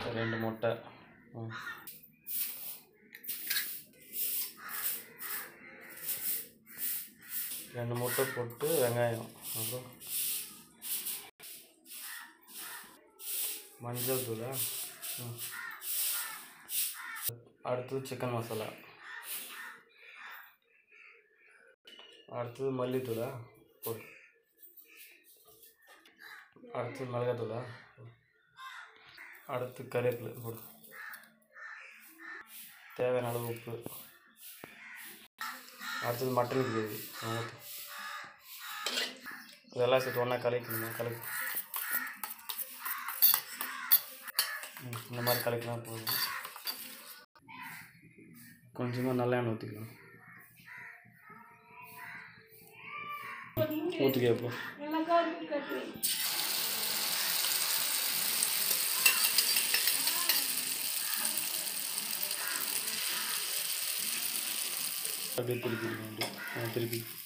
ரெண்டு முட்டை ம் ரெண்டு முட்டை போட்டு வெங்காயம் அப்புறம் மஞ்சள் தூளா ம் அடுத்தது சிக்கன் மசாலா அடுத்தது மல்லித்தூளா போடு அடுத்தது மிளகாத்தூளா போடு. அடுத்து கருவேப்பிலை போடு தேவையான அளவு உப்பு அடுத்தது மட்டன் கிரேவி ஊற்று இதெல்லாம் சேர்த்து ஒன்றா கலக்கணுமா கலக்கு ம், இந்த மாதிரி கலக்கினா போதும் கொஞ்சமாக நல்லெண்ணெய் ஊற்றிக்கலாம் ஊற்றிக்க இப்போ அப்படியே திருப்பி திருப்பி ஆ, திருப்பி